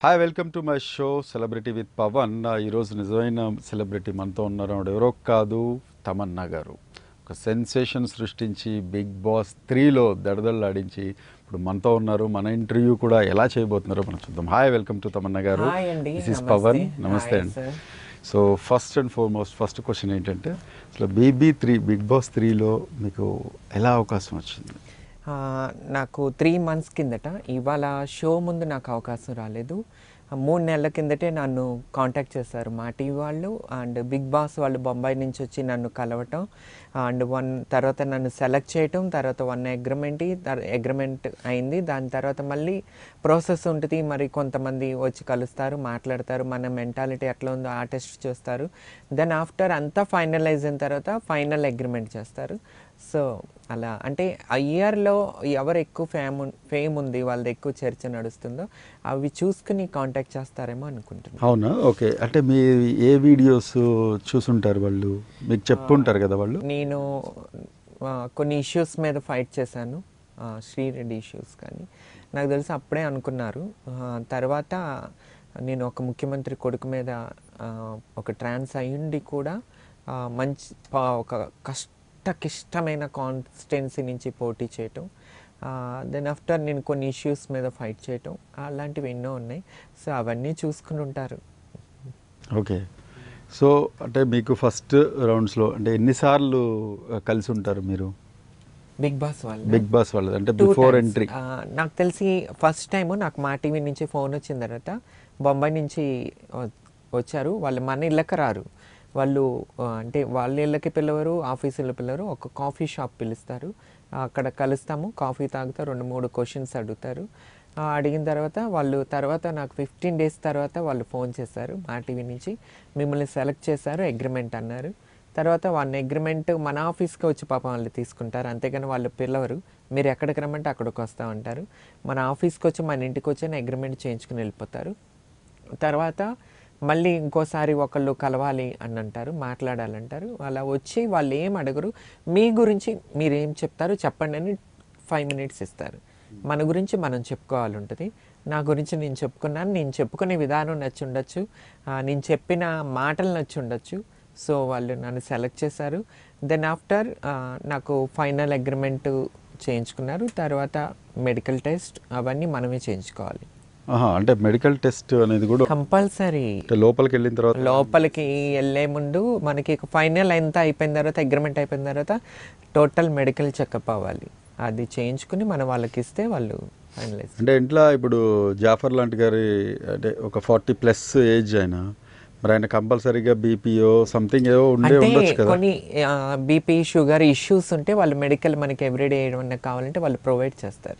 Hi welcome to my show celebrity with Pawan ఆ, ఈరోజు నిజమైన సెలబ్రిటీ మనతో ఉన్నారు ఆవిడ ఎవరో కాదు తమన్నా గారు ఒక సెన్సేషన్ సృష్టించి బిగ్ బాస్ త్రీలో దడదళ్ళాడించి ఇప్పుడు మనతో ఉన్నారు మన ఇంటర్వ్యూ కూడా ఎలా చేయబోతున్నారో మనం చూద్దాం హాయ్ వెల్కమ్ టు తమన్నా గారు హాయ్ అండి, దిస్ ఇస్ నమస్తే. పవన్ నమస్తే హాయ్ అండి sir. So first and foremost first question ఏంటంటే అసలు బీబీ త్రీ బిగ్ బాస్ త్రీలో మీకు ఎలా అవకాశం వచ్చింది ఆ, నాకు త్రీ మంత్స్ కిందట ఇవాళ షో ముందు నాకు అవకాశం రాలేదు ఆ, మూడు నెలల కిందటే నన్ను కాంటాక్ట్ చేశారు మా టీవీ వాళ్ళు అండ్ బిగ్ బాస్ వాళ్ళు బొంబాయి నుంచి వచ్చి నన్ను కలవటం అండ్ వన్ తర్వాత నన్ను సెలెక్ట్ చేయటం తర్వాత వన్ అగ్రిమెంట్ అగ్రిమెంట్ అయింది దాని తర్వాత మళ్ళీ ప్రాసెస్ ఉంటుంది మరి కొంతమంది వచ్చి కలుస్తారు మాట్లాడతారు మన మెంటాలిటీ ఎట్లా ఉందో ఆ టెస్ట్ చూస్తారు దెన్ ఆఫ్టర్ అంతా ఫైనలైజ్ అయిన తర్వాత ఫైనల్ అగ్రిమెంట్ చేస్తారు సో అలా అంటే ఆ ఇయర్లో ఎవరు ఎక్కువ ఫేమ్ ఫేమ్ ఉంది వాళ్ళది ఎక్కువ చర్చ నడుస్తుందో అవి చూసుకుని కాంటాక్ట్ చేస్తారేమో అనుకుంటున్నాను అవునా ఓకే అంటే మీ ఏ వీడియోస్ చూసుంటారు వాళ్ళు మీకు చెప్పుంటారు కదా వాళ్ళు నేను ఆ, కొన్ని ఇష్యూస్ మీద ఫైట్ చేశాను ఆ, శ్రీరెడ్డి ఇష్యూస్ కానీ నాకు తెలిసి అప్పుడే అనుకున్నారు ఆ, తర్వాత నేను ఒక ముఖ్యమంత్రి కొడుకు మీద ఆ, ఒక ట్రాన్స్ అయ్యుండి కూడా ఆ, మంచి పా- ఒక కష్టకిష్టమైన కాన్స్టెన్సీ నుంచి పోటీ చేయటం దెన్ ఆఫ్టర్ నేను కొన్ని ఇష్యూస్ మీద ఫైట్ చేయటం అలాంటివి ఎన్నో ఉన్నాయి సో అవన్నీ చూసుకుని ఉంటారు ఓకే సో అంటే మీకు ఫస్ట్ రౌండ్స్లో అంటే ఎన్నిసార్లు ఆ, కలిసి ఉంటారు మీరు బిగ్ బాస్ వాళ్ళు బిగ్ బాస్ వాళ్ళది అంటే Two బిఫోర్ times. ఎంట్రీ ఆ, నాకు తెలిసి ఫస్ట్ టైం నాకు మా టీవీ నుంచి ఫోన్ వచ్చిన తర్వాత బొంబాయి నుంచి వ- వచ్చారు వాళ్ళు మన ఇళ్ళకి రారు వాళ్ళు ఆ, అంటే వాళ్ళ ఇళ్ళకి పిలవరు ఆఫీసులో పిలవరు ఒక కాఫీ షాప్ పిలుస్తారు అక్కడ కలుస్తాము కాఫీ తాగుతారు రెండు మూడు క్వశ్చన్స్ అడుగుతారు ఆ, అడిగిన తర్వాత వాళ్ళు తర్వాత నాకు ఫిఫ్టీన్ డేస్ తర్వాత వాళ్ళు ఫోన్ చేశారు మా టీవీ నుంచి మిమ్మల్ని సెలెక్ట్ చేశారు అగ్రిమెంట్ అన్నారు తర్వాత వాళ్ళ అగ్రిమెంట్ మన ఆఫీస్కి వచ్చి పాపం వాళ్ళు తీసుకుంటారు అంతేగాని వాళ్ళు పిలవరు మీరు ఎక్కడికి రమ్మంటే అక్కడికి వస్తూ ఉంటారు మన ఆఫీస్కి వచ్చి మన ఇంటికి వచ్చి అగ్రిమెంట్ చేయించుకుని వెళ్ళిపోతారు తర్వాత మళ్ళీ ఇంకోసారి ఒకళ్ళు కలవాలి అని అంటారు మాట్లాడాలంటారు అలా వచ్చి వాళ్ళు ఏం అడగరు మీ గురించి మీరు ఏం చెప్తారు చెప్పండి అని ఫైవ్ మినిట్స్ ఇస్తారు మన గురించి మనం చెప్పుకోవాలి ఉంటుంది నా గురించి నేను చెప్పుకున్నాను నేను చెప్పుకునే విధానం నచ్చి ఉండొచ్చు ఆ, నేను చెప్పిన మాటలు నచ్చి ఉండొచ్చు సో వాళ్ళు నన్ను సెలెక్ట్ చేశారు దెన్ ఆఫ్టర్ నాకు ఫైనల్ అగ్రిమెంట్ చేయించుకున్నారు తర్వాత మెడికల్ టెస్ట్ అవన్నీ మనమే చేయించుకోవాలి ఆహా, అంటే మెడికల్ టెస్ట్ అనేది కూడా కంపల్సరీ అంటే లోపలికి వెళ్ళిన తర్వాత లోపలికి వెళ్ళే ముందు మనకి ఫైనల్ ఎంత అయిపోయిన తర్వాత అగ్రిమెంట్ అయిపోయిన తర్వాత టోటల్ మెడికల్ చెకప్ అవ్వాలి అది చేయించుకుని మనం వాళ్ళకి ఇస్తే వాళ్ళు ఫైనలైజ్ అంటే ఇంట్లో ఇప్పుడు జాఫర్ లాంటి గారి అంటే ఒక ఫార్టీ ప్లస్ ఏజ్ ఆయన మరి ఆయన కంపల్సరీగా బీపీఓ సంథింగ్ ఏవో ఉండే అంటే ఉండొచ్చు కదా కొన్ని బీపీ షుగర్ ఇష్యూస్ ఉంటే వాళ్ళు మెడికల్ మనకి ఎవ్రీడే ఏమన్నా కావాలంటే వాళ్ళు ప్రొవైడ్ చేస్తారు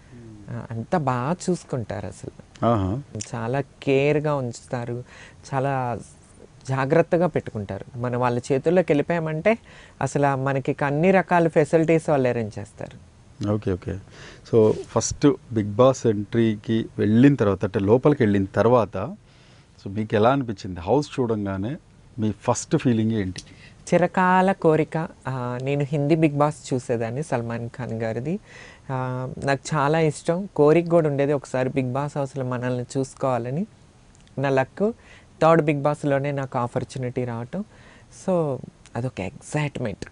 ఆ, అంతా బాగా చూసుకుంటారు అసలు ఆహా. చాలా కేర్గా ఉంచుతారు చాలా జాగ్రత్తగా పెట్టుకుంటారు మనం వాళ్ళ చేతుల్లోకి వెళ్ళిపోయామంటే అసలు ఆ మనకి అన్ని రకాల ఫెసిలిటీస్ వాళ్ళు అరేంజ్ చేస్తారు okay okay so first Bigg Boss ఎంట్రీకి వెళ్ళిన తర్వాత అంటే లోపలికి వెళ్ళిన తర్వాత సో మీకు ఎలా అనిపించింది హౌస్ చూడంగానే మీ ఫస్ట్ ఫీలింగ్ ఏంటి చిరకాల కోరిక ఆ, నేను హిందీ బిగ్ బాస్ చూసేదాన్ని సల్మాన్ ఖాన్ గారిది ఆ, నాకు చాలా ఇష్టం కోరిక కూడా ఉండేది ఒకసారి బిగ్ బాస్ హౌస్లో మనల్ని చూసుకోవాలని నా లక్ థర్డ్ బిగ్ బాస్లోనే నాకు ఆపర్చునిటీ రావటం సో అదొక ఎగ్జైట్మెంట్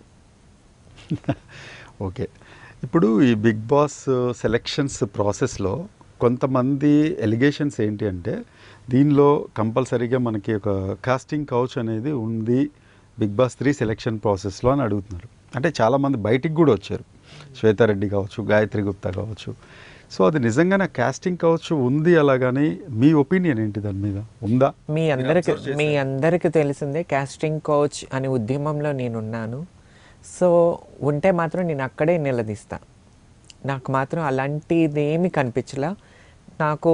ఓకే ఇప్పుడు ఈ బిగ్ బాస్ సెలెక్షన్స్ ప్రాసెస్లో కొంతమంది ఎలిగేషన్స్ ఏంటి అంటే దీనిలో కంపల్సరీగా మనకి ఒక కాస్టింగ్ కౌచ్ అనేది ఉంది బిగ్ బాస్ త్రీ సెలెక్షన్ ప్రాసెస్లో అని అడుగుతున్నారు అంటే చాలామంది బయటికి కూడా వచ్చారు శ్వేతారెడ్డి కావచ్చు గాయత్రి గుప్తా కావచ్చు సో అది నిజంగానే కాస్టింగ్ కౌచ్ ఉంది అలాగని మీ ఒపీనియన్ ఏంటి దాని మీద ఉందా మీ అందరికి మీ అందరికి తెలిసిందే కాస్టింగ్ కోచ్ అనే ఉద్యమంలో నేనున్నాను సో ఉంటే మాత్రం నేను అక్కడే నిలదీస్తా నాకు మాత్రం అలాంటిది ఏమీ కనిపించలా నాకు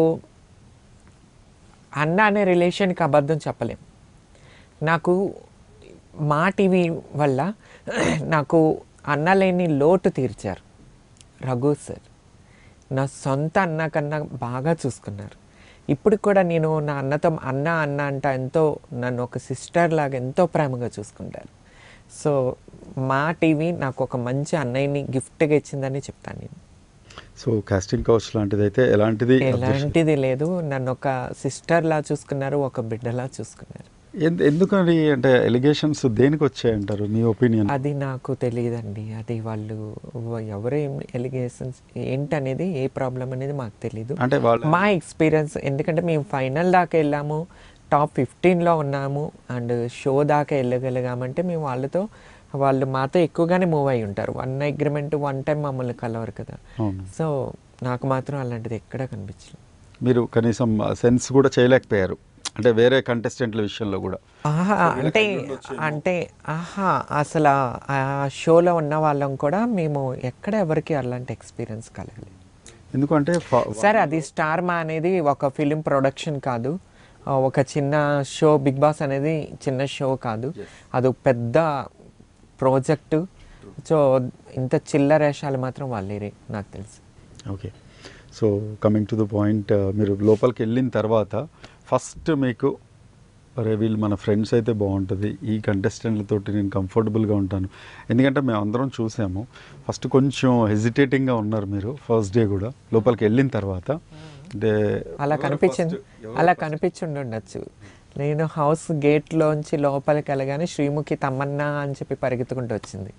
అన్న అనే రిలేషన్కి అబద్ధం చెప్పలేం నాకు మా టీవీ వల్ల నాకు అన్న లేని లోటు తీర్చారు రఘు సార్ నా సొంత అన్న కన్నా బాగా చూసుకున్నారు ఇప్పుడు కూడా నేను నా అన్నతో అన్న అన్న అంట ఎంతో నన్ను ఒక సిస్టర్ లాగా ఎంతో ప్రేమగా చూసుకుంటారు సో మా టీవీ నాకు ఒక మంచి అన్నయ్యని గిఫ్ట్గా ఇచ్చిందని చెప్తాను నేను సో కాస్టింగ్ కౌచ్ లాంటిది అయితే ఎలాంటిది objection- ఎలాంటిది లేదు నన్ను ఒక సిస్టర్లా చూసుకున్నారు ఒక బిడ్డలా చూసుకున్నారు ఎందు- ఎందుకని అంటే ఎలిగేషన్స్ దేనికి వచ్చాయంటారు మీ ఒపీనియన్ అది నాకు తెలియదండి అది వాళ్ళు వ- ఎవరేం ఎలిగేషన్స్ ఏంటనేది ఏ ప్రాబ్లం అనేది మాకు తెలియదు అంటే వాళ్ళ మా ఎక్స్పీరియన్స్ ఎందుకంటే మేము ఫైనల్ దాకా వెళ్ళాము టాప్ ఫిఫ్టీన్లో ఉన్నాము అండ్ షో దాకా వెళ్ళగలిగామంటే మేము వాళ్ళతో వాళ్ళు మాతో ఎక్కువగానే మూవ్ అయి ఉంటారు వన్ అగ్రిమెంట్ వన్ టైం మమ్మల్ని కలవరు కదా అవును సో నాకు మాత్రం అలాంటిది ఎక్కడా కనిపించలేదు మీరు కనీసం సెన్స్ కూడా చేయలేకపోయారు అంటే వేరే కంటెస్టెంట్ల విషయంలో కూడా ఆహా అంటే అంటే ఆహా అసలు ఆ- ఆ షోలో ఉన్న వాళ్ళం కూడా మేము ఎక్కడ ఎవరికి అలాంటి ఎక్స్పీరియన్స్ కలగలేదు ఎందుకంటే ఫా- సార్ అది స్టార్ మా అనేది ఒక ఫిలిం ప్రొడక్షన్ కాదు ఆ, ఒక చిన్న షో బిగ్ బాస్ అనేది చిన్న షో కాదు అది ఒక పెద్ద ప్రాజెక్టు సో ఇంత చిల్లర వేషాలు మాత్రం వాళ్ళేరే నాకు తెలుసు okay so coming to the point మీరు లోపలికి వెళ్ళిన తర్వాత ఫస్ట్ మీకు అరే వీళ్ళు మన ఫ్రెండ్స్ అయితే బాగుంటుంది ఈ కంటెస్టెంట్లతోటి నేను కంఫర్టబుల్గా ఉంటాను ఎందుకంటే మేము అందరం చూసాము ఫస్ట్ కొంచెం హెజిటేటింగ్గా ఉన్నారు మీరు ఫస్ట్ డే కూడా లోపలికి వెళ్ళిన తర్వాత అంటే అలా కనిపించింది అలా కనిపించుండి ఉండొచ్చు నేను హౌస్ గేట్లోంచి లోపలికి వెళ్ళగానే శ్రీముఖి తమ్మన్నా అని చెప్పి పరిగెత్తుకుంటూ వచ్చింది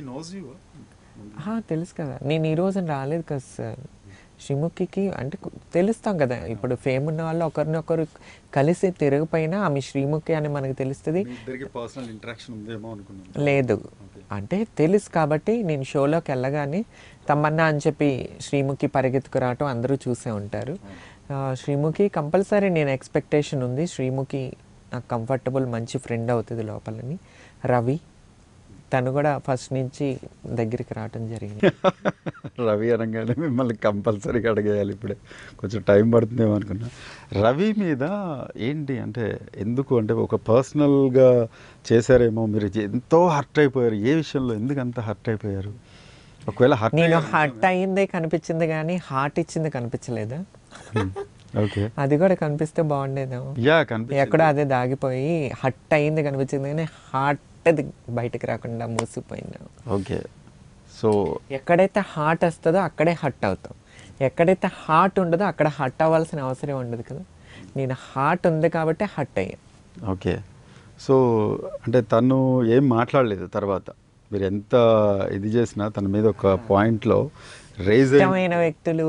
ఆహా, తెలుసు కదా నేను ఈ రోజు రాలేదు కదా సార్ శ్రీముఖికి అంటే కు- తెలుస్తాం కదా ఇప్పుడు ఫేమ్ ఉన్న వాళ్ళు ఒకరినొకరు కలిసి తిరగపోయినా ఆమె శ్రీముఖి అని మనకు తెలుస్తుంది ఇద్దరికి పర్సనల్ ఇంటరాక్షన్ ఉందేమో అనుకున్నాను లేదు అంటే తెలుసు కాబట్టి నేను షోలోకి వెళ్ళగానే తమ్మన్నా అని చెప్పి శ్రీముఖి పరిగెత్తుకు రావటం అందరూ చూసే ఉంటారు ఆ, శ్రీముఖి కంపల్సరీ నేను ఎక్స్పెక్టేషన్ ఉంది శ్రీముఖి నాకు కంఫర్టబుల్ మంచి ఫ్రెండ్ అవుతుంది లోపలని రవి తను కూడా ఫస్ట్ నుంచి దగ్గరికి రావటం జరిగింది రవి అనగానే మిమ్మల్ని కంపల్సరీగా అడిగేయాలి ఇప్పుడే కొంచెం టైం పడుతుందేమో అనుకున్నా రవి మీద ఏంటి అంటే ఎందుకు అంటే ఒక పర్సనల్గా చేశారేమో మీరు ఎంతో హర్ట్ అయిపోయారు ఏ విషయంలో ఎందుకు అంత హర్ట్ అయిపోయారు ఒకవేళ హర్ట్ నేను హర్ట్ అయిందే కనిపించింది కానీ హార్ట్ ఇచ్చింది కనిపించలేదా ఓకే అది కూడా కనిపిస్తే బాగుండేదేమో యా కనిపి ఎక్కడో అదే దాగిపోయి హట్ అయింది కనిపించింది కానీ హార్ట్ అది బయటకు రాకుండా మూసిపోయింది ఓకే సో ఎక్కడైతే హార్ట్ వస్తుందో అక్కడే హట్ అవుతాం ఎక్కడైతే హార్ట్ ఉండదో అక్కడ హట్ అవ్వాల్సిన అవసరం ఉండదు కదా నేను హార్ట్ ఉంది కాబట్టి హట్ అయ్యా ఓకే సో అంటే తను ఏం మాట్లాడలేదు తర్వాత మీరు ఎంత ఇది చేసినా తన మీద ఒక పాయింట్లో రేజ్ ఇష్టమైన వ్యక్తులు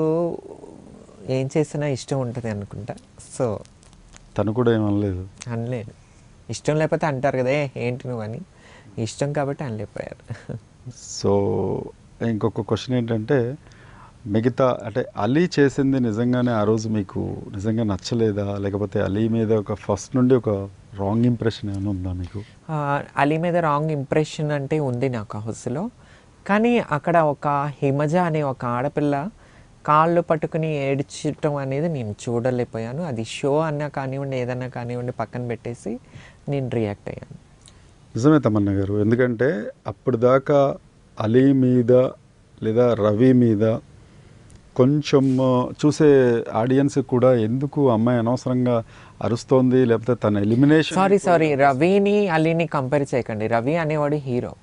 ఏం చేసినా ఇష్టం ఉంటుంది అనుకుంటా సో తను కూడా ఏమనలేదు అనలేదు ఇష్టం లేకపోతే అంటారు కదా "ఏ, ఏంటి నువ్వు అని ఇష్టం కాబట్టి అనలేకపోయారు సో ఇంకొక క్వశ్చన్ ఏంటంటే మిగతా అంటే అలీ చేసింది నిజంగానే ఆ రోజు మీకు నిజంగా నచ్చలేదా లేకపోతే అలీ మీద ఒక ఫస్ట్ నుండి ఒక రాంగ్ ఇంప్రెషన్ ఏమైనా ఉందా మీకు ఆ, అలీ మీద రాంగ్ ఇంప్రెషన్ అంటే ఉంది నాకు హౌస్లో కానీ అక్కడ ఒక హిమజ అనే ఒక ఆడపిల్ల కాళ్ళు పట్టుకుని ఏడ్చటం అనేది నేను చూడలేకపోయాను అది షో అన్నా కానివ్వండి ఏదన్నా కానివ్వండి పక్కన పెట్టేసి నేను రియాక్ట్ అయ్యాను నిజమే తమన్నా గారు ఎందుకంటే అప్పుడు దాకా అలీ మీద లేదా రవి మీద కొంచెం ఆ, చూసే ఆడియన్స్ కూడా ఎందుకు అమ్మాయి అనవసరంగా అరుస్తోంది లేకపోతే తన ఎలిమినేషన్ సారీ సారీ రవిని అలీని కంపేర్ చేయకండి రవి అనేవాడు హీరో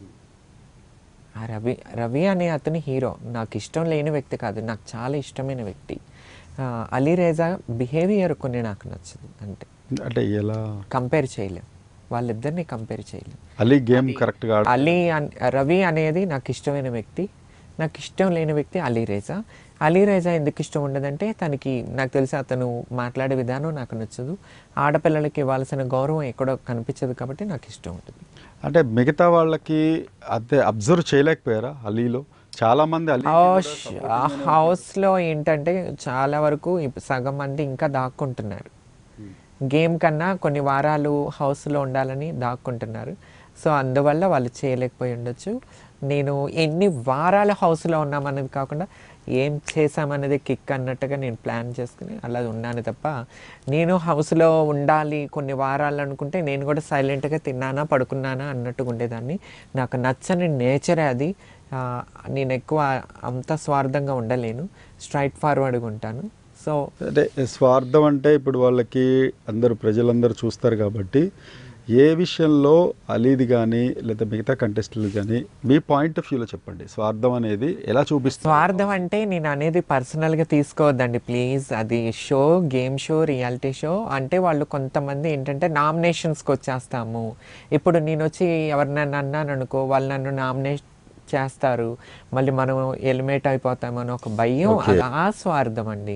ఆ రవి రవి అనే అతని హీరో నాకు ఇష్టం లేని వ్యక్తి కాదు నాకు చాలా ఇష్టమైన వ్యక్తి ఆ, అలీ రేజా బిహేవియర్ కొన్ని నాకు నచ్చదు అంటే అంటే ఎలా కంపేర్ చేయలేం వాళ్ళిద్దరిని కంపేర్ చేయలేం అలీ గేమ్ కరెక్ట్గా ఆడ అలీ అన్- రవి అనేది నాకు ఇష్టమైన వ్యక్తి నాకు ఇష్టం లేని వ్యక్తి అలీ రేజా అలీ రేజా ఎందుకు ఇష్టం ఉండదంటే తనకి నాకు తెలిసి అతను మాట్లాడే విధానం నాకు నచ్చదు ఆడపిల్లలకి ఇవ్వాల్సిన గౌరవం ఎక్కడో కనిపించదు కాబట్టి నాకు ఇష్టం ఉంటుంది అంటే మిగతా వాళ్ళకి అదే అబ్జర్వ్ చేయలేకపోయారా అలీలో చాలా మంది అలీ హౌస్ హౌస్లో ఏంటంటే చాలా వరకు ఇప్- సగం మంది ఇంకా దాక్కుంటున్నారు గేమ్ కన్నా కొన్ని వారాలు హౌస్లో ఉండాలని దాక్కుంటున్నారు సో అందువల్ల వాళ్ళు చేయలేకపోయి ఉండొచ్చు నేను ఎన్ని వారాలు హౌస్లో ఉన్నామనేది కాకుండా ఏం చేశామనేది కిక్ అన్నట్టుగా నేను ప్లాన్ చేసుకుని అలా ఉన్నాను తప్ప నేను హౌస్లో ఉండాలి కొన్ని వారాలు అనుకుంటే నేను కూడా సైలెంట్గా తిన్నానా పడుకున్నానా అన్నట్టుగా ఉండేదాన్ని నాకు నచ్చని నేచరే అది ఆ, నేను ఎక్కువ అంత స్వార్థంగా ఉండలేను స్ట్రైట్ ఫార్వర్డ్గా ఉంటాను సో అంటే స్వార్థం అంటే ఇప్పుడు వాళ్ళకి అందరూ ప్రజలందరూ చూస్తారు కాబట్టి ఏ విషయంలో అలీది కానీ లేదా మిగతా కంటెస్టులు కానీ మీ పాయింట్ ఆఫ్ వ్యూలో చెప్పండి స్వార్థం అనేది ఎలా చూపిస్తారు స్వార్థం అంటే నేను అనేది పర్సనల్గా తీసుకోవద్దండి ప్లీజ్ అది show game show reality show అంటే వాళ్ళు కొంతమంది ఏంటంటే నామినేషన్స్కి వచ్చేస్తాము ఇప్పుడు నేను వచ్చి ఎవరినైనా అన్నాను అనుకో వాళ్ళు నన్ను నామినేట్ చేస్తారు మళ్ళీ మనం ఎలిమినేట్ అయిపోతామని ఒక భయం Okay. అది ఆ స్వార్థం అండి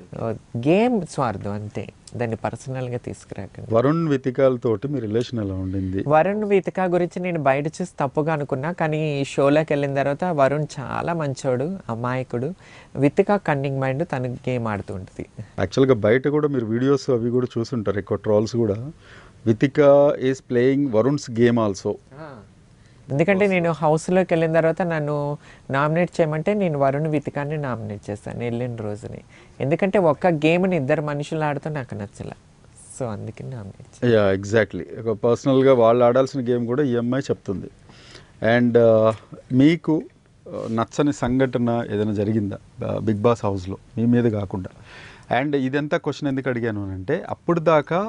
గేమ్ స్వార్థం అంతే దాన్ని పర్సనల్గా తీసుకురాకండి వరుణ్ వితికాలతోటి మీ రిలేషన్ ఎలా ఉండింది వరుణ్ వీతిక గురించి నేను బయట చూసి తప్పుగా అనుకున్నా కానీ ఈ షోలోకి వెళ్ళిన తర్వాత వరుణ్ చాలా మంచోడు అమాయకుడు వితిక కన్నింగ్ మైండ్ తనకి గేమ్ ఆడుతూ ఉంటుంది యాక్చువల్గా బయట కూడా మీరు వీడియోస్ అవి కూడా చూసుంటారు ఎక్కువ ట్రాల్స్ కూడా Vithika is playing Varun's game also ఎందుకంటే నేను హౌస్లోకి వెళ్ళిన తర్వాత నన్ను నామినేట్ చేయమంటే నేను వరుణ్ వితికాన్ని నామినేట్ చేస్తాను వెళ్ళిన రోజుని ఎందుకంటే ఒక్క గేమ్ని ఇద్దరు మనుషులు ఆడుతూ నాకు నచ్చల సో అందుకే నామినేట్ యా ఎగ్జాక్ట్లీ ఒక పర్సనల్గా వాళ్ళు ఆడాల్సిన గేమ్ కూడా ఈ అమ్మాయి చెప్తుంది అండ్ మీకు uh, నచ్చని సంఘటన ఏదైనా జరిగిందా బిగ్ బాస్ హౌస్లో మీ మీద కాకుండా అండ్ ఇదంతా క్వశ్చన్ ఎందుకు అడిగాను అని అంటే అప్పుడు దాకా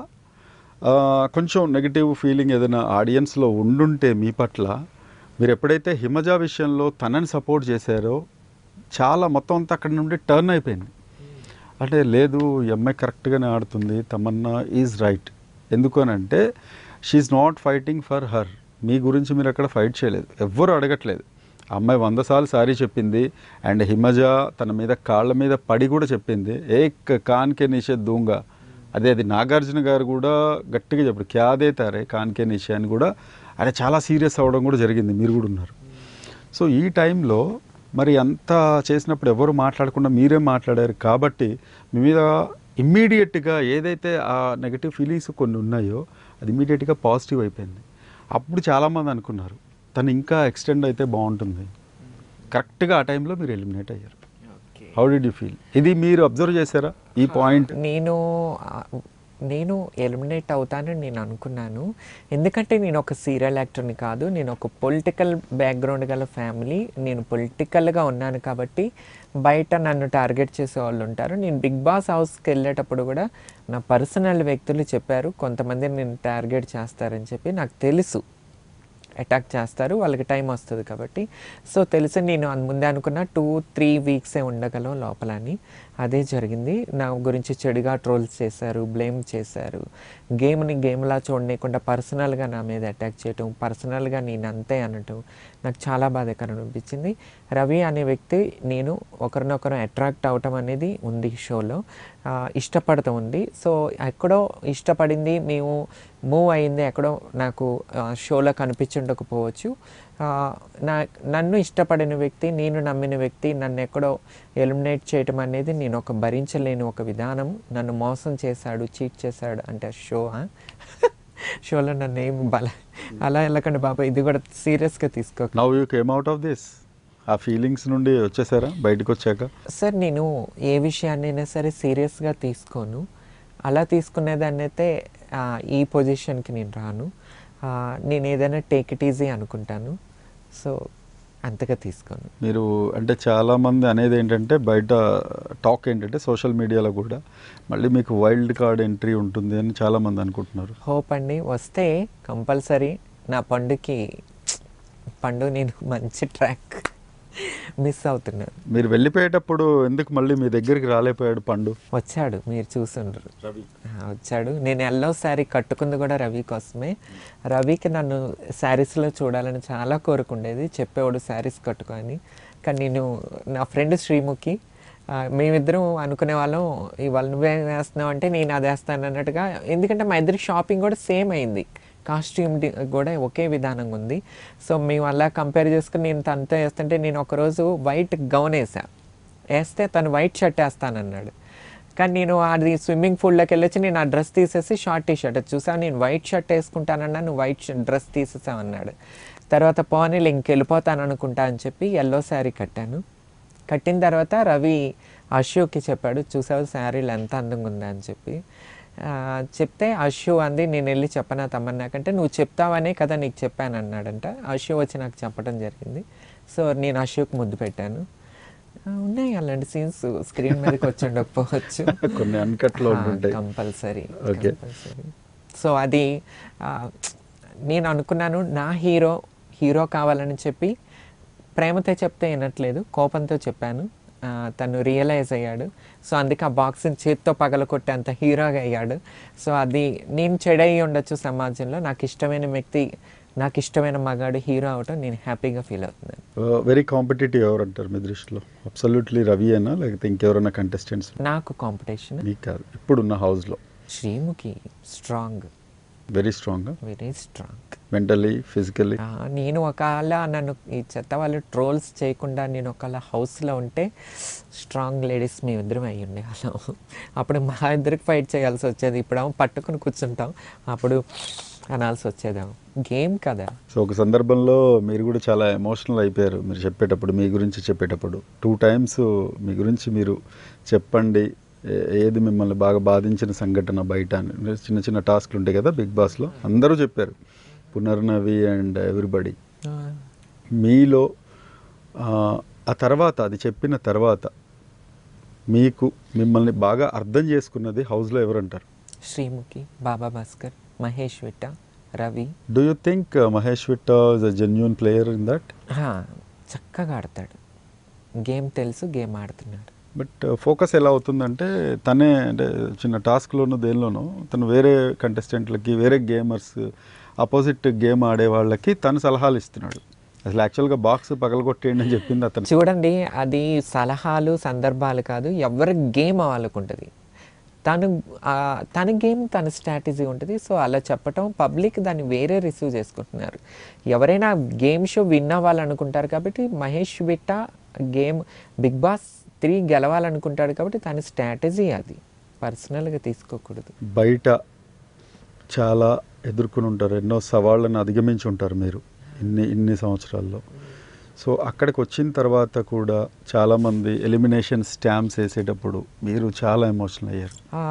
uh, కొంచెం నెగిటివ్ ఫీలింగ్ ఏదైనా ఆడియన్స్లో ఉండుంటే మీ పట్ల మీరు ఎప్పుడైతే హిమజ విషయంలో తనని సపోర్ట్ చేశారో చాలా మొత్తం అంతా అక్కడ నుండి టర్న్ అయిపోయింది అంటే లేదు ఈ అమ్మాయి కరెక్ట్గానే ఆడుతుంది తమన్నా ఈజ్ రైట్ ఎందుకు అని అంటే she's not fighting for her మీ గురించి మీరు అక్కడ ఫైట్ చేయలేదు ఎవ్వరు అడగట్లేదు ఆ అమ్మాయి వంద సార్లు సారీ చెప్పింది అండ్ హిమజ తన మీద కాళ్ళ మీద పడి కూడా చెప్పింది ఏ కాన్కే నిషేధ్ దూంగా అదే అది నాగార్జున గారు కూడా గట్టిగా చెప్పారు క్యాదే తారే కాన్కే నిషే అని కూడా ఆయన చాలా సీరియస్ అవ్వడం కూడా జరిగింది మీరు కూడా ఉన్నారు సో ఈ టైంలో మరి అంతా చేసినప్పుడు ఎవరు మాట్లాడకుండా మీరే మాట్లాడారు కాబట్టి మీ మీద ఇమ్మీడియట్గా ఏదైతే ఆ నెగటివ్ ఫీలింగ్స్ కొన్ని ఉన్నాయో అది ఇమ్మీడియట్గా పాజిటివ్ అయిపోయింది అప్పుడు చాలామంది అనుకున్నారు తను ఇంకా ఎక్స్టెండ్ అయితే బాగుంటుంది కరెక్ట్గా ఆ టైంలో మీరు ఎలిమినేట్ అయ్యారు హౌ డిడ్ యూ ఫీల్ ఇది మీరు అబ్జర్వ్ చేశారా ఈ పాయింట్ నేను ఆ, నేను ఎలిమినేట్ అవుతానని నేను అనుకున్నాను ఎందుకంటే నేను ఒక సీరియల్ యాక్టర్ని కాదు నేను ఒక పొలిటికల్ బ్యాక్గ్రౌండ్ గల ఫ్యామిలీ నేను పొలిటికల్గా ఉన్నాను కాబట్టి బయట నన్ను టార్గెట్ చేసే వాళ్ళు ఉంటారు నేను బిగ్ బాస్ హౌస్కి వెళ్ళేటప్పుడు కూడా నా పర్సనల్ వ్యక్తులు చెప్పారు కొంతమంది నేను టార్గెట్ చేస్తారని చెప్పి నాకు తెలుసు అటాక్ చేస్తారు వాళ్ళకి టైం వస్తుంది కాబట్టి సో తెలిసి నేను అన్- ముందే అనుకున్న టూ త్రీ వీక్సే ఉండగలం లోపల అని అదే జరిగింది నా గురించి చెడుగా ట్రోల్స్ చేశారు బ్లేమ్ చేశారు గేమ్ని గేమ్లా చూడలేకుండా పర్సనల్గా నా మీద అటాక్ చేయటం పర్సనల్గా నేను అంతే అనటం నాకు చాలా బాధాకరం అనిపించింది రవి అనే వ్యక్తి నేను ఒకరినొకరు అట్రాక్ట్ అవటం అనేది ఉంది షోలో ఆ, ఇష్టపడుతూ ఉంది సో ఎక్కడో ఇష్టపడింది మేము మూవ్ అయింది ఎక్కడో నాకు ఆ, షోలో కనిపించుండకపోవచ్చు ఆ, నా నన్ను ఇష్టపడిన వ్యక్తి నేను నమ్మిన వ్యక్తి నన్ను ఎక్కడో ఎలిమినేట్ చేయటం అనేది నేను ఒక భరించలేని ఒక విధానం నన్ను మోసం చేశాడు చీట్ చేశాడు అంటే షో ఆ? షోలో నన్ను ఏం బల అలా వెళ్ళకండి బాబా ఇది కూడా సీరియస్గా తీసుకో now you came out of this ఆ ఫీలింగ్స్ నుండి వచ్చేసారా బయటకు వచ్చాక సార్ నేను ఏ విషయాన్నైనా సరే సీరియస్గా తీసుకోను అలా తీసుకునేదాన్ని అయితే ఆ, ఈ పొజిషన్కి నేను రాను ఆ, నేను ఏదైనా టేక్ ఇట్ ఈజీ అనుకుంటాను సో అంతగా తీసుకోను మీరు అంటే చాలామంది అనేది ఏంటంటే బయట టాక్ ఏంటంటే సోషల్ మీడియాలో కూడా మళ్ళీ మీకు వైల్డ్ కార్డ్ ఎంట్రీ ఉంటుంది అని చాలామంది అనుకుంటున్నారు హోప్ అండి వస్తే కంపల్సరీ నా పండుకి పండు నేను మంచి ట్రాక్ మిస్ అవుతున్నాను మీరు వెళ్ళిపోయేటప్పుడు ఎందుకు మళ్ళీ మీ దగ్గరికి రాలేపోయాడు పండు వచ్చాడు మీరు చూసుండ్రు ఆ, వచ్చాడు నేను ఎల్లో శారీ కట్టుకుంది కూడా రవి కోసమే రవికి నన్ను శారీస్లో చూడాలని చాలా కోరుకుండేది చెప్పేవాడు శారీస్ కట్టుకొని కానీ నేను నా ఫ్రెండ్ శ్రీముఖి ఆ, మేమిద్దరం అనుకునే వాళ్ళం ఇవాళ నువ్వే వేస్తున్నావు అంటే నేను అది వేస్తాను అన్నట్టుగా ఎందుకంటే మా ఇద్దరి షాపింగ్ కూడా సేమ్ అయింది కాస్ట్యూమ్ కూడా ఒకే విధానంగా ఉంది సో మేము అలా కంపేర్ చేసుకుని నేను తనతో వేస్తుంటే నేను ఒకరోజు వైట్ గౌన్ వేసా వేస్తే తను వైట్ షర్ట్ వేస్తానన్నాడు కానీ నేను అది స్విమ్మింగ్ పూల్లోకి వెళ్ళొచ్చి నేను ఆ డ్రెస్ తీసేసి షార్ట్ టీ షర్ట్ చూసా నేను వైట్ షర్ట్ వేసుకుంటానన్నా నువ్వు వైట్ డ్రెస్ తీసేసావన్నాడు తర్వాత పోనీలు ఇంకెళ్ళిపోతాను అనుకుంటా అని చెప్పి ఎల్లో శారీ కట్టాను కట్టిన తర్వాత రవి అశోక్కి చెప్పాడు చూసావు శారీలు ఎంత అందంగా ఉందా అని చెప్పి ఆ, చెప్తే అశు అంది నేను వెళ్ళి చెప్పనా తమ్మన్నాకంటే నువ్వు చెప్తావనే కదా నీకు చెప్పాను అన్నాడంట అశు వచ్చి నాకు చెప్పడం జరిగింది సో నేను అశోక్ ముద్దు పెట్టాను ఆ, ఉన్నాయి అలాంటి సీన్స్ స్క్రీన్ మీదకి వచ్చి ఉండకపోవచ్చు కొన్ని అన్కట్లో ఉంటుంటాయి కంపల్సరీ Okay. కంపల్సరీ సో అది ఆ, నేను అనుకున్నాను నా హీరో హీరో కావాలని చెప్పి ప్రేమతో చెప్తే వినట్లేదు కోపంతో చెప్పాను ఆ, తను రియలైజ్ అయ్యాడు సో అందుకే ఆ బాక్స్ని చేత్తో పగలకొట్టే అంత హీరోగా అయ్యాడు సో అది నేను చెడయి ఉండొచ్చు సమాజంలో నాకు ఇష్టమైన వ్యక్తి నాకు ఇష్టమైన మగాడు హీరో అవటం నేను హ్యాపీగా ఫీల్ అవుతున్నాను వెరీ కాంపిటేటివ్ ఎవరు అంటారు మీ దృష్టిలో అబ్సల్యూట్లీ రవి అయినా లేకపోతే ఇంకెవరైనా కంటెస్టెంట్స్ నాకు కాంపిటీషన్ మీకు కాదు ఇప్పుడున్న హౌస్లో Sreemukhi strong very strong very strong mentally physically ఆ, నేను ఒకవేళ నన్ను ఈ చెత్త వాళ్ళు ట్రోల్స్ చేయకుండా నేను ఒకవేళ హౌస్లో ఉంటే స్ట్రాంగ్ లేడీస్ మేము ఇద్దరం అయ్యి ఉండేవాళ్ళం అప్పుడు మా ఇద్దరికి ఫైట్ చేయాల్సి వచ్చేది ఇప్పుడు పట్టుకుని కూర్చుంటాం అప్పుడు అనాల్సి వచ్చేదేమో గేమ్ కదా సో ఒక సందర్భంలో మీరు కూడా చాలా ఎమోషనల్ అయిపోయారు మీరు చెప్పేటప్పుడు మీ గురించి చెప్పేటప్పుడు టూ టైమ్స్ మీ గురించి మీరు చెప్పండి ఏ- ఏది మిమ్మల్ని బాగా బాధించిన సంఘటన బయట అని చిన్న చిన్న టాస్క్లు ఉంటాయి కదా బిగ్ బాస్లో అందరూ చెప్పారు పునర్నవి అండ్ ఎవ్రీబడి ఆ, మీలో ఆ, ఆ తర్వాత అది చెప్పిన తర్వాత మీకు మిమ్మల్ని బాగా అర్థం చేసుకున్నది హౌస్లో ఎవరంటారు Sreemukhi Baba Bhaskar Mahesh Vitta Ravi do you think Mahesh Vitta is a genuine player in that ఆ, చక్కగా ఆడతాడు గేమ్ తెలుసు గేమ్ ఆడుతున్నాడు బట్ ఫోకస్ ఎలా అవుతుందంటే తనే అంటే చిన్న టాస్క్లోనూ దేనిలోనూ తను వేరే కంటెస్టెంట్లకి వేరే గేమర్స్ ఆపోజిట్ గేమ్ ఆడే వాళ్ళకి తను సలహాలు ఇస్తున్నాడు అసలు యాక్చువల్గా బాక్స్ పగలగొట్టేయండి అని చెప్పింది అతను చూడండి అది సలహాలు సందర్భాలు కాదు ఎవరి గేమ్ వాళ్ళకు ఉంటుంది తను ఆ, తన గేమ్ తన స్ట్రాటజీ ఉంటుంది సో అలా చెప్పటం పబ్లిక్ దాన్ని వేరే రిసీవ్ చేసుకుంటున్నారు ఎవరైనా గేమ్ షో విన్ అవ్వాలనుకుంటారు కాబట్టి Mahesh Vitta game Bigg Boss three గెలవాలనుకుంటాడు కాబట్టి తన స్ట్రాటజీ అది పర్సనల్గా తీసుకోకూడదు బయట చాలా ఎదుర్కొని ఉంటారు ఎన్నో సవాళ్ళను అధిగమించి ఉంటారు మీరు ఇన్ని ఇన్ని సంవత్సరాల్లో సో అక్కడికి వచ్చిన తర్వాత కూడా చాలామంది ఎలిమినేషన్ స్టాంప్స్ వేసేటప్పుడు మీరు చాలా ఎమోషనల్ అయ్యారు ఆ,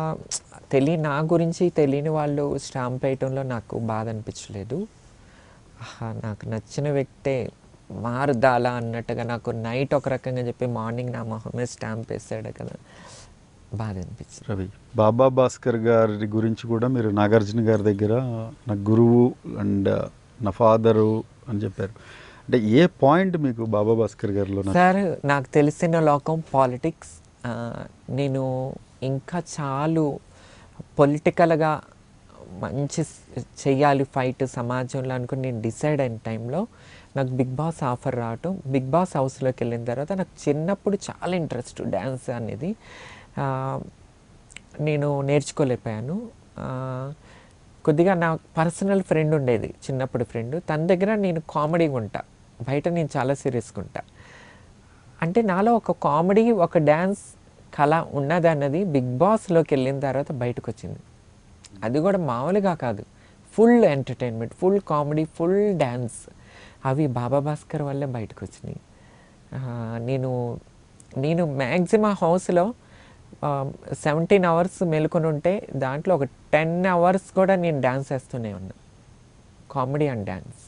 తెలియ నా గురించి తెలియని వాళ్ళు స్టాంప్ వేయటంలో నాకు బాధ అనిపించలేదు ఆహా, నాకు నచ్చిన వ్యక్తే మారుదాలా అన్నట్టుగా నాకు నైట్ ఒక రకంగా చెప్పి మార్నింగ్ నా మొహం మీద స్టాంప్ వేసాడు కదా బాధ అనిపించింది రవి బాబా భాస్కర్ గారి గురించి కూడా మీరు నాగార్జున గారి దగ్గర నా గురువు అండ్ నా ఫాదరు అని చెప్పారు అంటే ఏ పాయింట్ మీకు బాబా భాస్కర్ గారిలో నచ్చింది? సార్ నాకు తెలిసిన లోకం పాలిటిక్స్ నేను ఇంకా చాలు పొలిటికల్గా మంచి స్- చెయ్యాలి ఫైట్ సమాజంలో అనుకుని నేను డిసైడ్ అయిన టైంలో నాకు బిగ్ బాస్ ఆఫర్ రావటం బిగ్ బాస్ హౌస్లోకి వెళ్ళిన తర్వాత నాకు చిన్నప్పుడు చాలా ఇంట్రెస్ట్ డ్యాన్స్ అనేది ఆ, నేను నేర్చుకోలేకపోయాను ఆ, కొద్దిగా నా పర్సనల్ ఫ్రెండ్ ఉండేది చిన్నప్పుడు ఫ్రెండ్ తన దగ్గర నేను కామెడీగా ఉంటా బయట నేను చాలా సీరియస్గా ఉంటా అంటే నాలో ఒక కామెడీ ఒక డ్యాన్స్ కళ ఉన్నదన్నది బిగ్ బాస్లోకి వెళ్ళిన తర్వాత బయటకు వచ్చింది అది కూడా మామూలుగా కాదు full entertainment full comedy full dance అవి బాబా భాస్కర్ వల్లే బయటకు వచ్చినాయి ఆ, నేను నేను మ్యాక్సిమం హౌస్లో సెవెంటీన్ అవర్స్ మేలుకొని ఉంటే దాంట్లో ఒక టెన్ అవర్స్ కూడా నేను డ్యాన్స్ వేస్తూనే ఉన్నా కామెడీ అండ్ డ్యాన్స్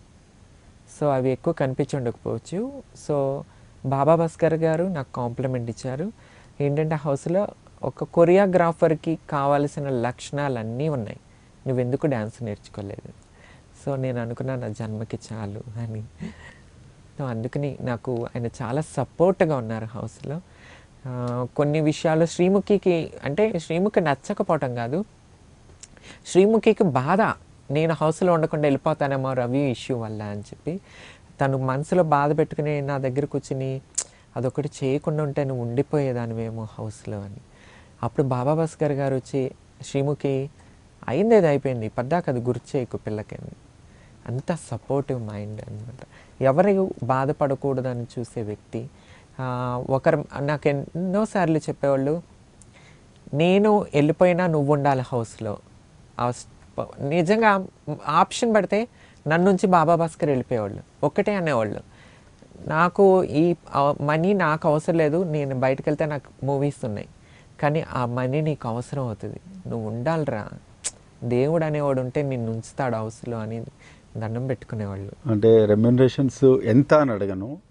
సో అవి ఎక్కువ కనిపించుండకపోవచ్చు సో బాబా భాస్కర్ గారు నాకు కాంప్లిమెంట్ ఇచ్చారు ఏంటంటే హౌస్లో ఒక కొరియోగ్రాఫర్కి కావాల్సిన లక్షణాలు అన్నీ ఉన్నాయి నువ్వెందుకు డ్యాన్స్ నేర్చుకోలేదు సో నేను అనుకున్నా నా జన్మకి చాలు అని సో అందుకని నాకు ఆయన చాలా సపోర్ట్గా ఉన్నారు హౌస్లో ఆ, కొన్ని విషయాలు శ్రీముఖికి అంటే శ్రీముఖి నచ్చకపోవటం కాదు శ్రీముఖికి బాధ నేను హౌస్లో ఉండకుండా వెళ్ళిపోతానేమో రవి ఇష్యూ వల్ల అని చెప్పి తను మనసులో బాధ పెట్టుకుని నా దగ్గరకు వచ్చి అదొకటి చేయకుండా ఉంటే నువ్వు ఉండిపోయేదానివేమో హౌస్లో అని అప్పుడు బాబా భాస్కర్ గారు వచ్చి శ్రీముఖి అయింది ఏదో అయిపోయింది పద్దాక అది గుర్తు చేయకు పిల్లకని అంత సపోర్టివ్ మైండ్ అనమాట ఎవరు బాధపడకూడదని చూసే వ్యక్తి ఆ, ఒకరు నాకు ఎన్నోసార్లు చెప్పేవాళ్ళు నేను వెళ్ళిపోయినా నువ్వు ఉండాలి హౌస్లో ఆ స్- ప- నిజంగా ఆప్షన్ పడితే నన్ను నుంచి బాబా భాస్కర్ వెళ్ళిపోయేవాళ్ళు ఒక్కటే అనేవాళ్ళు నాకు ఈ మనీ నాకు అవసరం లేదు నేను బయటకు వెళ్తే నాకు మూవీస్ ఉన్నాయి కానీ ఆ మనీ నీకు అవసరం అవుతుంది నువ్వు ఉండాలిరా దేవుడు అనేవాడు ఉంటే నిన్ను ఉంచుతాడు హౌస్లో అని దండం పెట్టుకునేవాళ్ళు అంటే రెమ్యునరేషన్స్ ఎంత అని అడగను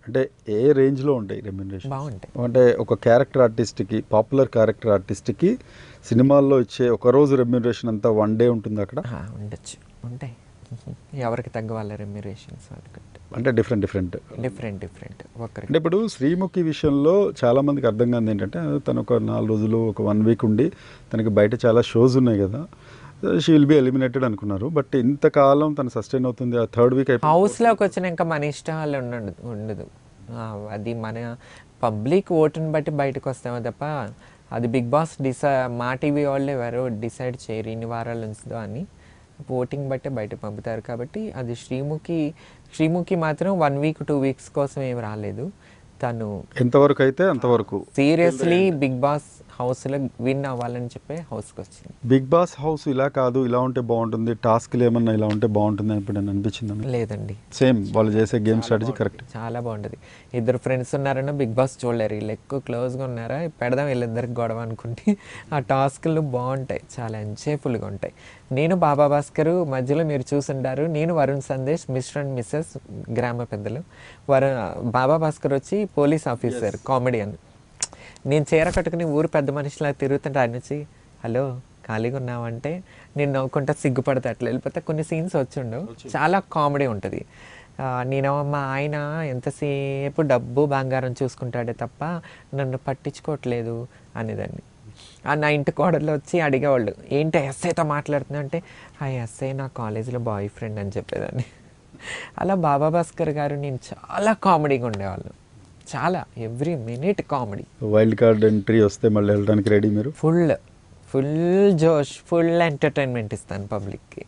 అంటే ఏ రేంజ్లో ఉంటాయి రెమ్యునరేషన్ బాగుంటాయి అంటే ఒక క్యారెక్టర్ ఆర్టిస్ట్కి పాపులర్ క్యారెక్టర్ ఆర్టిస్ట్కి సినిమాల్లో ఇచ్చే ఒక రోజు రెమ్యునరేషన్ అంతా వన్ డే ఉంటుంది అక్కడ ఆ, ఉండొచ్చు ఉంటాయి ఎవరికి తగ్గ వాళ్ళ రెమ్యురేషన్స్ వాళ్ళకి అంటే డిఫరెంట్ డిఫరెంట్ డిఫరెంట్ డిఫరెంట్ ఒకరికి అంటే ఇప్పుడు శ్రీముఖి విషయంలో చాలా మందికి అర్థం కాదు ఏంటంటే తను ఒక నాలుగు రోజులు ఒక వన్ వీక్ ఉండి తనకి బయట చాలా షోస్ ఉన్నాయి కదా షీ విల్ బి ఎలిమినేటెడ్ అనుకున్నారు బట్ ఇంతకాలం తను సస్టైన్ అవుతుంది ఆ థర్డ్ వీక్ అయిపోయి హౌస్లోకి వచ్చినాక మన ఇష్టాలు ఉండదు ఉండదు ఆ, అది మన పబ్లిక్ ఓటుని బట్టి బయటకు వస్తామో తప్ప అది బిగ్ బాస్ డిసై మా టీవీ వాళ్ళు ఎవరు డిసైడ్ చేయరు ఇన్ని వారాలు ఉంచుదో అని ఓటింగ్ బట్టే బయట పంపుతారు కాబట్టి అది శ్రీముఖి శ్రీముఖి మాత్రం వన్ వీక్ టూ వీక్స్ కోసం ఏం రాలేదు తను ఎంతవరకు అయితే అంతవరకు సీరియస్లీ బిగ్ బాస్ హౌస్లో విన్ అవ్వాలని చెప్పి హౌస్కి వచ్చింది బిగ్ బాస్ హౌస్ ఇలా కాదు ఇలా ఉంటే బాగుంటుంది టాస్క్లు ఏమన్నా ఇలా ఉంటే బాగుంటుంది అని ఎప్పుడైనా అనిపించింది లేదండి సేమ్ వాళ్ళు చేసే గేమ్ స్ట్రాటజీ కరెక్ట్ చాలా బాగుంటుంది ఇద్దరు ఫ్రెండ్స్ ఉన్నారన్న బిగ్ బాస్ చూడలేరు వీళ్ళు ఎక్కువ క్లోజ్గా ఉన్నారా పెడదాం వీళ్ళిద్దరికి గొడవ అనుకుంటే ఆ టాస్క్లు బాగుంటాయి చాలా ఎంజాయ్ఫుల్గా ఉంటాయి నేను బాబా భాస్కర్ మధ్యలో మీరు చూసుంటారు నేను Varun Sandesh mister and missus గ్రామ పెద్దలు వరుణ్ బాబా భాస్కర్ వచ్చి పోలీస్ ఆఫీసర్ కామెడియన్ నేను చీర కట్టుకుని ఊరు పెద్ద మనిషిలా తిరుగుతుంటే ఆయన వచ్చి హలో ఖాళీగా ఉన్నావంటే నేను నవ్వుకుంటా సిగ్గుపడతా అట్లా వెళ్ళిపోతే కొన్ని సీన్స్ వచ్చిండు చాలా కామెడీ ఉంటుంది నేను మా ఆయన ఎంతసేపు డబ్బు బంగారం చూసుకుంటాడే తప్ప నన్ను పట్టించుకోవట్లేదు అనేదాన్ని ఆ నా ఇంటి కోడలు వచ్చి అడిగేవాళ్ళు ఏంటి ఎస్ఐతో మాట్లాడుతున్నా అంటే ఆ ఎస్ఐ నా కాలేజీలో బాయ్ ఫ్రెండ్ అని చెప్పేదాన్ని అలా బాబా భాస్కర్ గారు నేను చాలా కామెడీగా ఉండేవాళ్ళు చాలా every minute comedy wild card entry వస్తే మళ్ళీ వెళ్ళడానికి రెడీ మీరు ఫుల్ ఫుల్ జోష్ ఫుల్ ఎంటర్టైన్మెంట్ ఇస్తాను పబ్లిక్కి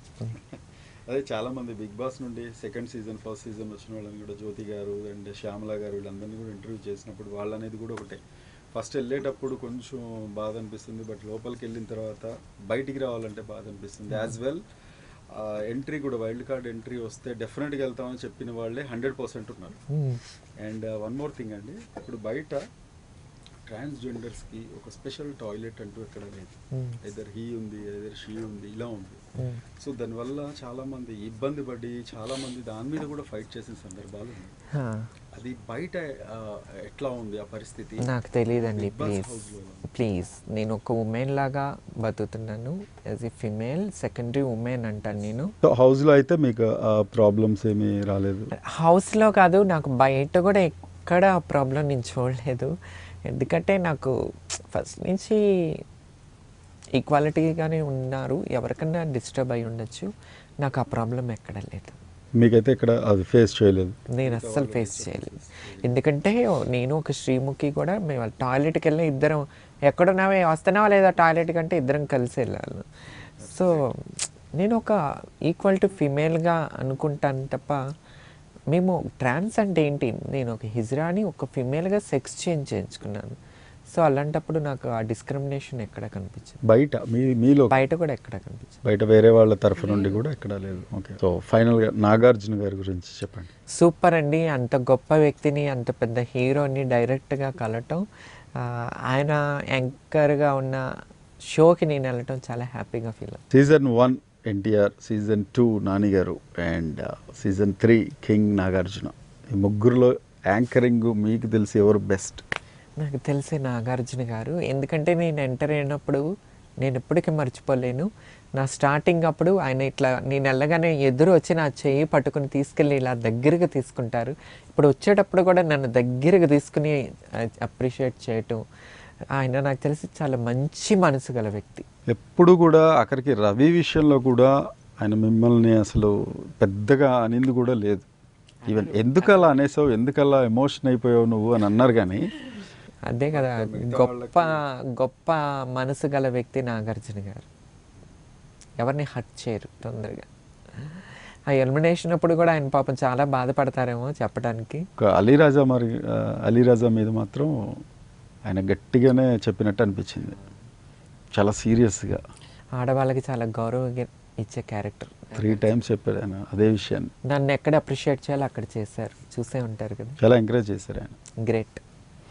అదే చాలా మంది బిగ్ బాస్ నుండి సెకండ్ సీజన్ ఫస్ట్ సీజన్ వచ్చిన వాళ్ళని కూడా జ్యోతి గారు అండ్ శ్యామల గారు వీళ్ళందరినీ కూడా ఇంటర్వ్యూ చేసినప్పుడు వాళ్ళు అనేది కూడా ఒకటే ఫస్ట్ వెళ్ళేటప్పుడు కొంచెం బాధ అనిపిస్తుంది బట్ లోపలికి వెళ్ళిన తర్వాత బయటికి రావాలంటే బాధ అనిపిస్తుంది యాజ్ వెల్ ఎంట్రీ కూడా వైల్డ్ కార్డ్ ఎంట్రీ వస్తే డెఫినెట్గా వెళ్తామని చెప్పిన వాళ్ళే హండ్రెడ్ పర్సెంట్ ఉన్నారు అండ్ వన్ మోర్ థింగ్ అండి ఇప్పుడు బయట ట్రాన్స్జెండర్స్కి ఒక స్పెషల్ టాయిలెట్ అంటూ ఎక్కడ లేదు Hmm. ఎదర్ హీ ఉంది ఎదర్ షీ ఉంది ఇలా ఉంది సో దానివల్ల చాలా మంది ఇబ్బంది పడి చాలా మంది దాని మీద కూడా ఫైట్ చేసిన సందర్భాలు ఉన్నాయి అది బయట ఆ, ఎట్లా ఉంది ఆ పరిస్థితి నాకు తెలియదండి Big Boss ప్లీజ్ house లో. ప్లీజ్ నేను ఒక ఉమెన్ లాగా బతుకుతున్నాను as a female secondary women అంటాను నేను సో హౌస్లో అయితే మీకు ఆ ప్రాబ్లమ్స్ ఏమీ రాలేదు హౌస్లో కాదు నాకు బయట కూడా ఎక్కడ ప్రాబ్లం నేను చూడలేదు ఎందుకంటే నాకు ఫస్ట్ నుంచి ఈక్వాలిటీగానే ఉన్నారు ఎవరికన్నా డిస్టర్బ్ అయి ఉండొచ్చు నాకు ఆ ప్రాబ్లం ఎక్కడ లేదు మీకైతే ఇక్కడ అది ఫేస్ చేయలేదు నేను అస్సలు ఫేస్ చేయలేదు ఎందుకంటే నేను ఒక శ్రీముఖి కూడా మేము టాయిలెట్కి వెళ్ళిన ఇద్దరం ఎక్కడున్నావే వస్తున్నావా లేదా టాయిలెట్ కంటే ఇద్దరం కలిసి వెళ్ళాలి సో నేను ఒక ఈక్వల్ టు ఫిమేల్గా అనుకుంటాను తప్ప మేము ట్రాన్స్ అంటే ఏంటి నేను ఒక హిజ్రాని ఒక ఫిమేల్గా సెక్స్ చేంజ్ చేయించుకున్నాను సో అలాంటప్పుడు నాకు ఆ డిస్క్రిమినేషన్ ఎక్కడ కనిపించింది బయట మీ మీలో బయట కూడా ఎక్కడ కనిపించింది బయట వేరే వాళ్ళ తరఫు నుండి కూడా ఎక్కడా లేదు ఓకే సో ఫైనల్గా నాగార్జున గారి గురించి చెప్పండి సూపర్ అండి అంత గొప్ప వ్యక్తిని అంత పెద్ద హీరోని డైరెక్ట్గా కలవటం ఆ, ఆయన యాంకర్గా ఉన్న షోకి నేను వెళ్ళటం చాలా హ్యాపీగా ఫీల్ అవుతాను season one NTR season two Nani గారు and season three king Nagarjuna ఈ ముగ్గురులో యాంకరింగ్ మీకు తెలిసి ఎవరు బెస్ట్ నాకు తెలిసే నాగార్జున గారు ఎందుకంటే నేను ఎంటర్ అయినప్పుడు నేను ఎప్పటికీ మర్చిపోలేను నా స్టార్టింగ్ అప్పుడు ఆయన ఇట్లా నేను వెళ్ళగానే ఎదురు వచ్చి నా చెయ్యి పట్టుకుని తీసుకెళ్ళి ఇలా దగ్గరగా తీసుకుంటారు ఇప్పుడు వచ్చేటప్పుడు కూడా నన్ను దగ్గరగా తీసుకుని అప్రిషియేట్ చేయటం ఆయన నాకు తెలిసి చాలా మంచి మనసు గల వ్యక్తి ఎప్పుడు కూడా అక్కడికి రవి విషయంలో కూడా ఆయన మిమ్మల్ని అసలు పెద్దగా అనింది కూడా లేదు ఈవెన్ ఎందుకు అలా అనేసావు ఎందుకు అలా ఎమోషన్ అయిపోయావు నువ్వు అని అన్నారు కానీ అదే కదా గొప్ప గొప్ప మనసు గల వ్యక్తి నాగార్జున గారు ఎవరిని హట్ చేయరు తొందరగా ఆ ఎలిమినేషన్ అప్పుడు కూడా ఆయన పాపం చాలా బాధపడతారేమో చెప్పడానికి ఒక అలీరాజా మరి ఆ, అలీరాజా మీద మాత్రం ఆయన గట్టిగానే చెప్పినట్టు అనిపించింది చాలా సీరియస్గా ఆడవాళ్ళకి చాలా గౌరవం ఇచ్చే క్యారెక్టర్ త్రీ టైమ్స్ చెప్పారు ఆయన అదే విషయాన్ని నన్ను ఎక్కడ అప్రిషియేట్ చేయాలో అక్కడ చేశారు చూసే ఉంటారు కదా చాలా ఎంకరేజ్ చేశారు ఆయన గ్రేట్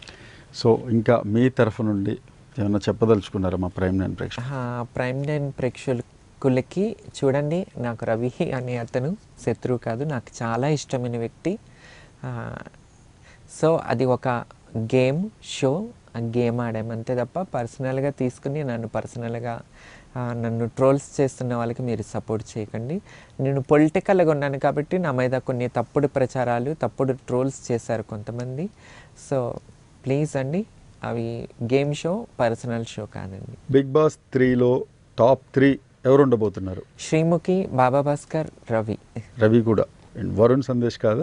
సో ఇంకా మీ తరఫు నుండి ఏమైనా చెప్పదలుచుకున్నారా మా ప్రైమ్ నైన్ ప్రేక్షకులు ప్రైమ్ నైన్ ప్రేక్షకులకి చూడండి నాకు రవి అనే అతను శత్రువు కాదు నాకు చాలా ఇష్టమైన వ్యక్తి ఆ, సో అది ఒక గేమ్ షో ఆ గేమ్ ఆడాము అంతే తప్ప పర్సనల్గా తీసుకుని నన్ను పర్సనల్గా ఆ, నన్ను ట్రోల్స్ చేస్తున్న వాళ్ళకి మీరు సపోర్ట్ చేయకండి నేను పొలిటికల్గా ఉన్నాను కాబట్టి నా మీద కొన్ని తప్పుడు ప్రచారాలు తప్పుడు ట్రోల్స్ చేశారు కొంతమంది సో ప్లీజ్ అండి అవి గేమ్ షో పర్సనల్ షో కాదండి బిగ్ బాస్ త్రీలో టాప్ త్రీ ఎవరు ఉండబోతున్నారు శ్రీముఖి బాబా భాస్కర్ రవి రవి కూడా అండ్ వరుణ్ సందేశ్ కాదా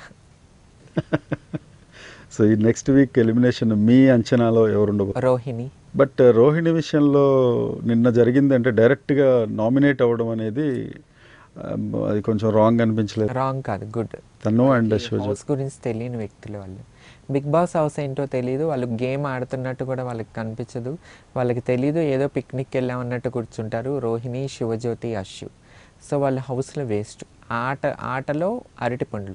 సో ఈ నెక్స్ట్ వీక్ ఎలిమినేషన్ మీ అంచనాలో ఎవరు ఉండబో రోహిణి బట్ రోహిణి విషయంలో నిన్న జరిగింది అంటే డైరెక్ట్గా నామినేట్ అవ్వడం అనేది um, అది కొంచెం రాంగ్ అనిపించలేదు రాంగ్ కాదు గుడ్ తను అండ్ శివజోత్ హౌస్ గురించి తెలియని వ్యక్తులు వాళ్ళు బిగ్ బాస్ హౌస్ ఏంటో తెలియదు వాళ్ళు గేమ్ ఆడుతున్నట్టు కూడా వాళ్ళకి కనిపించదు వాళ్ళకి తెలియదు ఏదో పిక్నిక్ వెళ్ళామన్నట్టు కూర్చుంటారు రోహిణి శివజ్యోతి అశ్షు సో వాళ్ళ హౌస్లో వేస్ట్ ఆట ఆటలో అరటి పండ్లు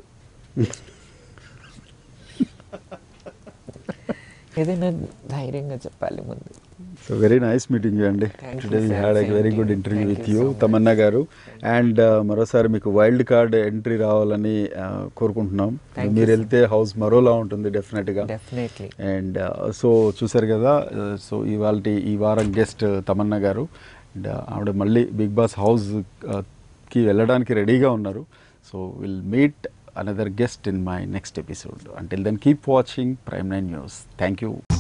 ఏదైనా ధైర్యంగా చెప్పాలి ముందు so very nice meeting you అండి Thank you, today we sir. Had a Same very to good you. Interview Thank with you you so much. Tamanna గారు అండ్ మరోసారి మీకు వైల్డ్ కార్డ్ ఎంట్రీ రావాలని uh, కోరుకుంటున్నాం Thank మీరు you, వెళ్తే హౌస్ మరోలా ఉంటుంది డెఫినెట్గా డెఫినెట్లీ అండ్ సో చూసారు కదా సో ఇవాళ ఈ వారం గెస్ట్ తమన్నా గారు అండ్ ఆవిడ మళ్ళీ బిగ్ బాస్ హౌస్ కి వెళ్ళడానికి రెడీగా ఉన్నారు so will meet another guest in my next episode until then keep watching Prime nine news thank you